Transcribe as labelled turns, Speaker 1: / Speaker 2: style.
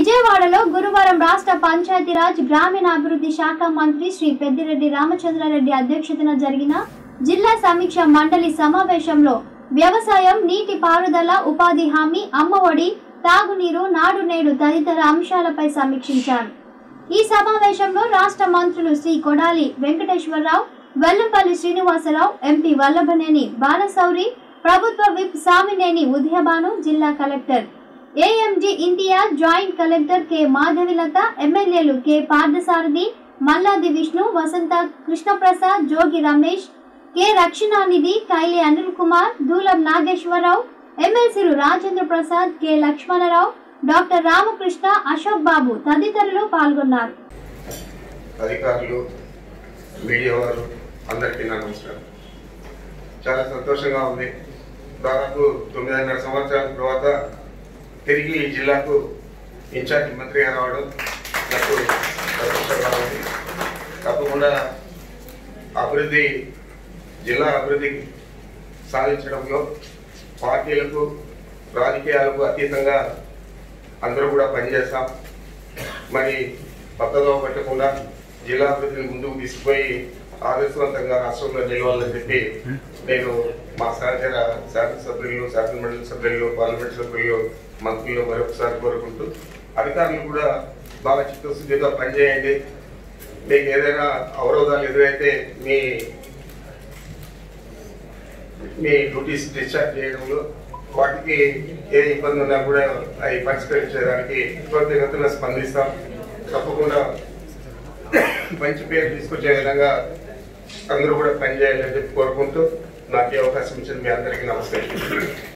Speaker 1: విజయవాడలో గురువారం రాష్ట్ర పంచాయతీరాజ్ గ్రామీణాభివృద్ధి శాఖ మంత్రి శ్రీ పెద్దిరెడ్డి రామచంద్రారెడ్డి అధ్యక్షతన జరిగిన జిల్లా సమీక్ష మండలి సమావేశంలో వ్యవసాయం నీటి పారుదల ఉపాధి హామీ అమ్మఒడి తాగునీరు నాడు నేడు తదితర అంశాలపై సమీక్షించారు ఈ సమావేశంలో రాష్ట్ర మంత్రులు శ్రీ కొడాలి వెంకటేశ్వరరావు వెల్లంపల్లి శ్రీనివాసరావు ఎంపీ వల్లభనేని బాలశౌరి ప్రభుత్వ విప్ సామినేని ఉదయభాను జిల్లా collector AMG Imtiaz joint collector K Madhavilatha ఎమ్మెల్యేలు కె పార్థసారథి మల్లాది విష్ణు వసంత కృష్ణప్రసాద్ జోగి రమేష్ కె రక్షణానిధి కైలి అనిల్ కుమార్ దూలం నాగేశ్వరరావు ఎమ్మెల్సీలు రాజేంద్ర ప్రసాద్ కె లక్ష్మణరావు డాక్టర్ రామకృష్ణ అశోక్ బాబు తదితరులు పాల్గొన్నారు
Speaker 2: అధికారులు మీడియా వారు అందరికీ నా నమస్కారం చాలా సంతోషంగా ఉంది దాదాపు తొమ్మిదిన్నర సంవత్సరాల తర్వాత తిరిగి ఈ జిల్లాకు ఇన్ఛార్జ్ మంత్రిగా రావడం నాకు సంతోషంగా ఉంది తప్పకుండా అభివృద్ధి జిల్లా అభివృద్ధి సాధించడంలో పార్టీలకు రాజకీయాలకు అతీతంగా అందరూ కూడా పనిచేస్తాం మరి పక్కదో పెట్టకుండా జిల్లా అభివృద్ధిని ముందుకు తీసుకుపోయి ఆదర్శవంతంగా రాష్ట్రంలో నిలవాలని చెప్పి నేను మా సహచర శాసనసభ్యులు శాసనమండలి సభ్యులు పార్లమెంట్ సభ్యులు మంత్రులు మరొకసారి కోరుకుంటూ అధికారులు కూడా బాగా చిత్తశుద్ధిగా పనిచేయండి మీకు ఏదైనా అవరోధాలు ఎదురైతే మీ మీ డ్యూటీస్ డిశ్చార్జ్ చేయడంలో వాటికి ఏ ఇబ్బంది ఉన్నా కూడా అవి పరిష్కరించడానికి త్వరితగతిన స్పందిస్తాం తప్పకుండా మంచి పేరు తీసుకొచ్చే విధంగా అందరూ కూడా పనిచేయాలని చెప్పి కోరుకుంటూ నాకు ఈ అవకాశం ఇచ్చిన మీ అందరికీ నమస్కారం